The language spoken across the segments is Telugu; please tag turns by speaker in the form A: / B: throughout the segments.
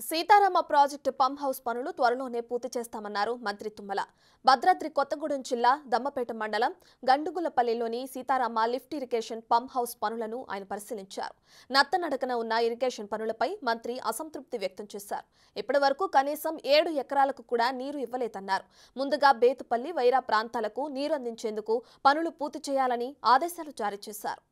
A: సీతారామ ప్రాజెక్టు పంప్ హౌస్ పనులు త్వరలోనే పూర్తి చేస్తామన్నారు మంత్రి తుమ్మల భద్రాద్రి కొత్తగూడెం జిల్లా దమ్మపేట మండలం గండుగులపల్లిలోని Sitarama lift irrigation pump house పనులను ఆయన పరిశీలించారు నత్తనడకన ఉన్న ఇరిగేషన్ పనులపై మంత్రి అసంతృప్తి వ్యక్తం చేశారు ఇప్పటి వరకు కనీసం ఏడు ఎకరాలకు కూడా నీరు ఇవ్వలేదన్నారు ముందుగా బేతుపల్లి వైరా ప్రాంతాలకు నీరు అందించేందుకు పనులు పూర్తి చేయాలని ఆదేశాలు జారీ చేశారు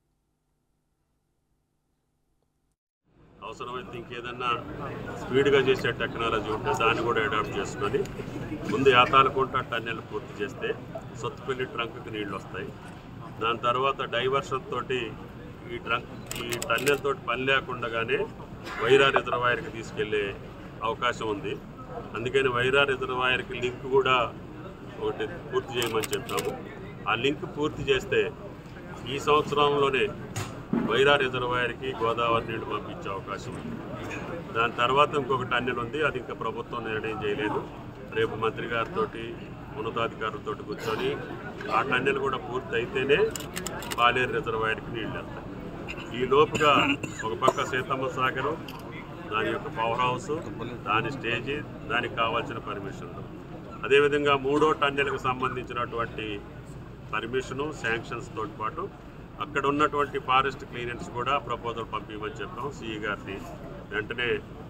B: అవసరమైతే ఇంకేదన్నా స్పీడ్గా చేసే టెక్నాలజీ ఉంటే దాన్ని కూడా అడాప్ట్ చేసుకొని ముందు యాతాలకుంట టన్నెల్ పూర్తి చేస్తే సొత్తుపల్లి ట్రంక్కి నీళ్ళు వస్తాయి దాని తర్వాత డైవర్షన్ తోటి ఈ ట్రంక్ ఈ టన్నెల్ తోటి పని లేకుండానే వైరా రిజర్వాయర్కి తీసుకెళ్లే అవకాశం ఉంది అందుకని వైరా రిజర్వాయర్కి లింక్ కూడా ఒకటి పూర్తి చేయమని చెప్పాము ఆ లింక్ పూర్తి చేస్తే ఈ సంవత్సరంలోనే వైరా రిజర్వాయర్కి గోదావరి నీళ్లు పంపించే అవకాశం ఉంది దాని తర్వాత ఇంకొక టన్నెల్ ఉంది అది ఇంకా ప్రభుత్వం నిర్ణయం చేయలేదు రేపు మంత్రి గారితో ఉన్నతాధికారులతో కూర్చొని ఆ టన్నెల్ కూడా పూర్తి అయితేనే పాలేరు రిజర్వాయర్కి నీళ్ళు వెళ్తాయి ఈ లోపుగా ఒక పక్క సీతమ్మ సాగరు దాని యొక్క పవర్ హౌస్ దాని స్టేజీ దానికి కావాల్సిన పర్మిషన్లు అదేవిధంగా మూడో టన్నెల్కి సంబంధించినటువంటి పర్మిషను శాంక్షన్స్ తోటి పాటు అక్కడ ఉన్నటువంటి ఫారెస్ట్ క్లియరెన్స్ కూడా ప్రపోజల్ పంపించమని చెప్పాం సిఈ గారిని వెంటనే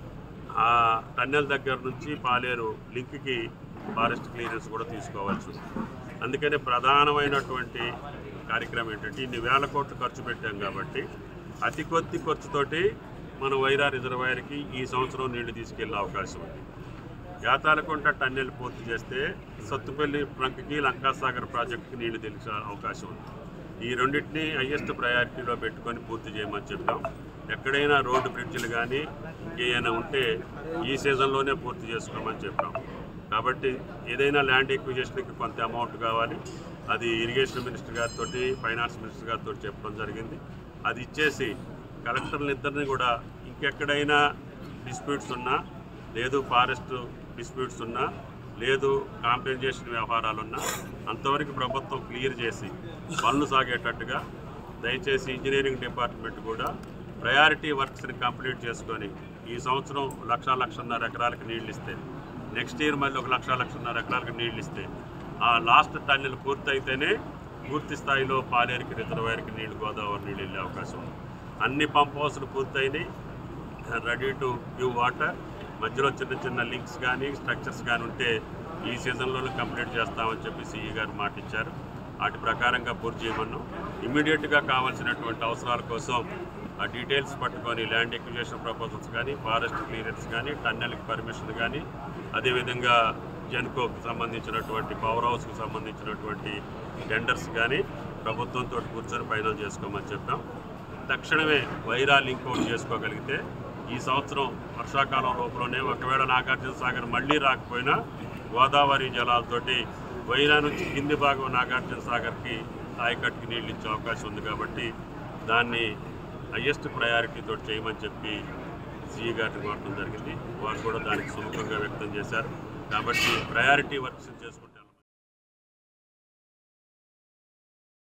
B: ఆ టన్నెల్ దగ్గర నుంచి పాలేరు లింక్కి ఫారెస్ట్ క్లియరెన్స్ కూడా తీసుకోవాల్సి ఉంది అందుకనే ప్రధానమైనటువంటి కార్యక్రమం ఏంటంటే ఇన్ని వేల కోట్లు ఖర్చు పెట్టాం కాబట్టి అతి కొద్ది ఖర్చుతోటి మనం వైరా రిజర్వాయర్కి ఈ సంవత్సరం నీళ్లు తీసుకెళ్లే అవకాశం ఉంది యాతాలకుంట టన్నెల్ పూర్తి చేస్తే సత్తుపల్లి ట్రంక్కి లంకాసాగర్ ప్రాజెక్టుకి నీళ్లు తెలిసే అవకాశం ఉంది ఈ రెండింటిని హయ్యెస్ట్ ప్రయారిటీలో పెట్టుకొని పూర్తి చేయమని చెప్పాం ఎక్కడైనా రోడ్డు బ్రిడ్జిలు కానీ ఇంకేమైనా ఉంటే ఈ సీజన్లోనే పూర్తి చేసుకోమని చెప్పాం కాబట్టి ఏదైనా ల్యాండ్ ఎక్విజేషన్కి కొంత అమౌంట్ కావాలి అది ఇరిగేషన్ మినిస్టర్ గారితో ఫైనాన్స్ మినిస్టర్ గారితో చెప్పడం జరిగింది అది ఇచ్చేసి కలెక్టర్లు ఇద్దరిని కూడా ఇంకెక్కడైనా డిస్ప్యూట్స్ ఉన్నా లేదు ఫారెస్ట్ డిస్ప్యూట్స్ ఉన్నా లేదు కాంపెన్సేషన్ వ్యవహారాలున్నా అంతవరకు ప్రభుత్వం క్లియర్ చేసి పనులు సాగేటట్టుగా దయచేసి ఇంజనీరింగ్ డిపార్ట్మెంట్ కూడా ప్రయారిటీ వర్క్స్ని కంప్లీట్ చేసుకొని ఈ సంవత్సరం లక్ష లక్షన్నర ఎకరాలకు నీళ్ళు ఇస్తే నెక్స్ట్ ఇయర్ మళ్ళీ ఒక లక్ష లక్షన్నర ఎకరాలకు నీళ్ళు ఇస్తే ఆ లాస్ట్ టన్నెల్ పూర్తయితేనే పూర్తి స్థాయిలో పాలేరుకి రిజర్వాయర్కి నీళ్లు గోదావరి నీళ్ళు వెళ్ళే అవకాశం ఉంది అన్ని పంప్ హౌస్లు పూర్తయినాయి రెడీ టు గివ్ వాటర్ మధ్యలో చిన్న చిన్న లింక్స్ కానీ స్ట్రక్చర్స్ కానీ ఉంటే ఈ సీజన్లోనే కంప్లీట్ చేస్తామని చెప్పి సిఈ గారు మాట ఇచ్చారు వాటి ప్రకారంగా పూర్తి చేయమన్నాం ఇమ్మీడియట్గా కావాల్సినటువంటి అవసరాల కోసం ఆ డీటెయిల్స్ పట్టుకొని ల్యాండ్ ఎక్విజేషన్ ప్రపోజల్స్ కానీ ఫారెస్ట్ క్లియరెన్స్ కానీ టన్నెల్కి పర్మిషన్ కానీ అదేవిధంగా జెన్కోకి సంబంధించినటువంటి పవర్ హౌస్కి సంబంధించినటువంటి టెండర్స్ కానీ ప్రభుత్వంతో కూర్చొని ఫైనల్ చేసుకోమని చెప్పాం తక్షణమే వైరా లింక్ అవుట్ చేసుకోగలిగితే ఈ సంవత్సరం వర్షాకాలం లోపలనే ఒకవేళ నాగార్జున సాగర్ మళ్ళీ రాకపోయినా గోదావరి జలాలతోటి వైరా నుంచి కింది భాగం నాగార్జున సాగర్కి ఆయకట్టుకి నీళ్ళు ఇచ్చే అవకాశం ఉంది కాబట్టి దాన్ని హయ్యెస్ట్ ప్రయారిటీతో చేయమని చెప్పి సిఈ గారిని కోరడం జరిగింది వారు కూడా దానికి సుముఖంగా వ్యక్తం చేశారు కాబట్టి ప్రయారిటీ వర్క్స్ చేసుకుంటారు